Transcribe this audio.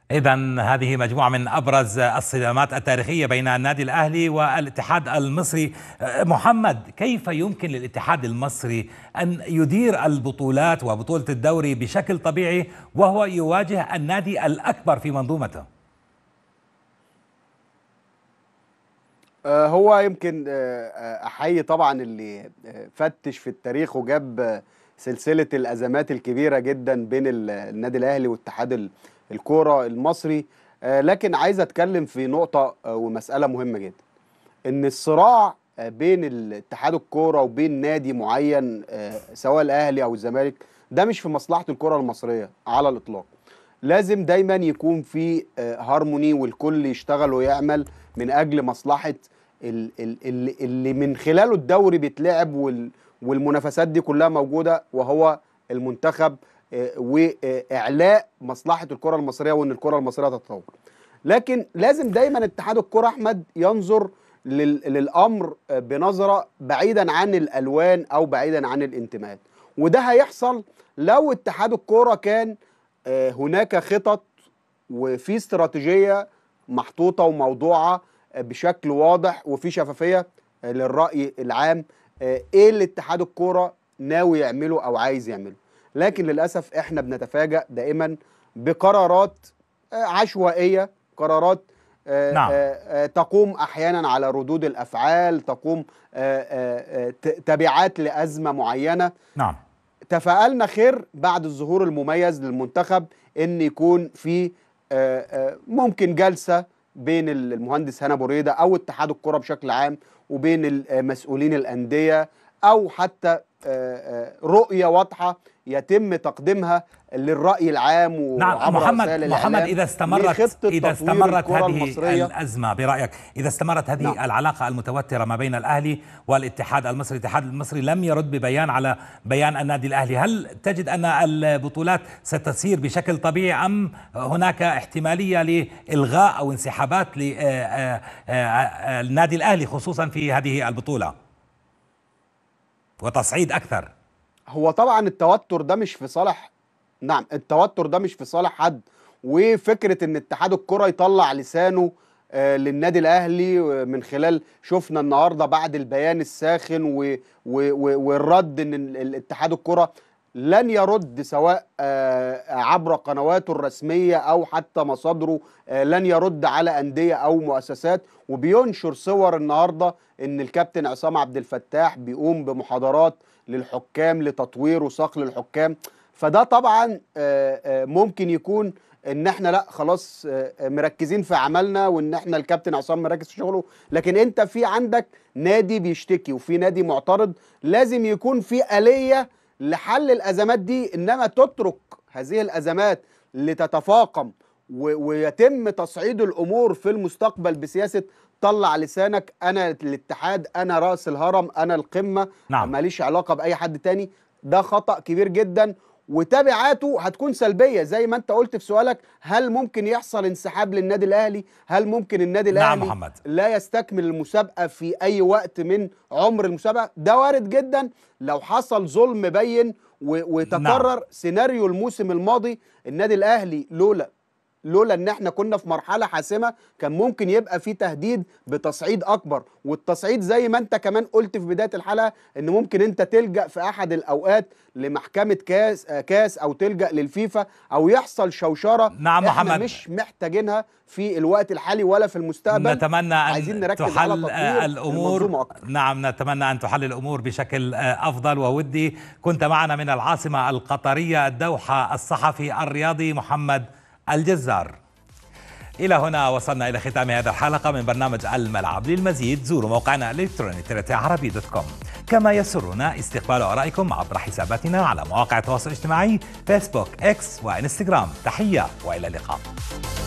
إذا هذه مجموعة من أبرز الصدامات التاريخية بين النادي الأهلي والاتحاد المصري محمد كيف يمكن للاتحاد المصري أن يدير البطولات وبطولة الدوري بشكل طبيعي وهو يواجه النادي الأكبر في منظومته هو يمكن احيي طبعا اللي فتش في التاريخ وجاب سلسله الازمات الكبيره جدا بين النادي الاهلي واتحاد الكوره المصري لكن عايز اتكلم في نقطه ومساله مهمه جدا ان الصراع بين اتحاد الكوره وبين نادي معين سواء الاهلي او الزمالك ده مش في مصلحه الكره المصريه على الاطلاق لازم دايما يكون في هارموني والكل يشتغل ويعمل من اجل مصلحه اللي من خلاله الدوري بيتلعب والمنافسات دي كلها موجوده وهو المنتخب واعلاء مصلحه الكره المصريه وان الكره المصريه تتطور لكن لازم دايما اتحاد الكره احمد ينظر للامر بنظره بعيدا عن الالوان او بعيدا عن الانتماءات وده هيحصل لو اتحاد الكوره كان هناك خطط وفي استراتيجيه محطوطه وموضوعه بشكل واضح وفي شفافيه للراي العام ايه اللي اتحاد الكوره ناوي يعمله او عايز يعمله لكن للاسف احنا بنتفاجأ دائما بقرارات عشوائيه قرارات نعم. تقوم احيانا على ردود الافعال تقوم تبعات لازمه معينه نعم تفائلنا خير بعد الظهور المميز للمنتخب ان يكون في ممكن جلسه بين المهندس هنا بريده او اتحاد الكره بشكل عام وبين مسؤولين الانديه او حتى رؤيه واضحه يتم تقديمها للراي العام نعم محمد محمد اذا استمرت اذا استمرت هذه المصرية. الازمه برايك اذا استمرت هذه نعم. العلاقه المتوتره ما بين الاهلي والاتحاد المصري الاتحاد المصري لم يرد ببيان على بيان النادي الاهلي هل تجد ان البطولات ستسير بشكل طبيعي ام هناك احتماليه لالغاء او انسحابات للنادي الاهلي خصوصا في هذه البطوله وتصعيد اكثر هو طبعا التوتر ده مش في صالح نعم التوتر ده مش في صالح حد وفكره ان اتحاد الكره يطلع لسانه آه للنادي الاهلي من خلال شفنا النهارده بعد البيان الساخن و و و والرد ان الاتحاد الكره لن يرد سواء آه عبر قنواته الرسميه او حتى مصادره آه لن يرد على انديه او مؤسسات وبينشر صور النهارده ان الكابتن عصام عبد الفتاح بيقوم بمحاضرات للحكام لتطوير وصقل الحكام فده طبعا ممكن يكون ان احنا لا خلاص مركزين في عملنا وان احنا الكابتن عصام مركز في شغله لكن انت في عندك نادي بيشتكي وفي نادي معترض لازم يكون في آلية لحل الازمات دي انما تترك هذه الازمات لتتفاقم ويتم تصعيد الامور في المستقبل بسياسه طلع لسانك انا الاتحاد انا راس الهرم انا القمه نعم. ماليش علاقه باي حد تاني ده خطا كبير جدا وتبعاته هتكون سلبيه زي ما انت قلت في سؤالك هل ممكن يحصل انسحاب للنادي الاهلي هل ممكن النادي الاهلي نعم محمد. لا يستكمل المسابقه في اي وقت من عمر المسابقه ده وارد جدا لو حصل ظلم بين وتكرر نعم. سيناريو الموسم الماضي النادي الاهلي لولا لولا ان احنا كنا في مرحله حاسمه كان ممكن يبقى في تهديد بتصعيد اكبر والتصعيد زي ما انت كمان قلت في بدايه الحلقه ان ممكن انت تلجا في احد الاوقات لمحكمه كاس كاس او تلجا للفيفا او يحصل شوشره نعم احنا محمد مش محتاجينها في الوقت الحالي ولا في المستقبل نتمنى ان عايزين نركز تحل على تطوير الامور أكتر. نعم نتمنى ان تحل الامور بشكل افضل وودي كنت معنا من العاصمه القطريه الدوحه الصحفي الرياضي محمد الجزار إلى هنا وصلنا إلى ختام هذه الحلقة من برنامج الملعب للمزيد زوروا موقعنا الإلكتروني عربي دوت كوم كما يسرنا استقبال آرائكم عبر حساباتنا على مواقع التواصل الاجتماعي فيسبوك إكس وإنستغرام تحية وإلى اللقاء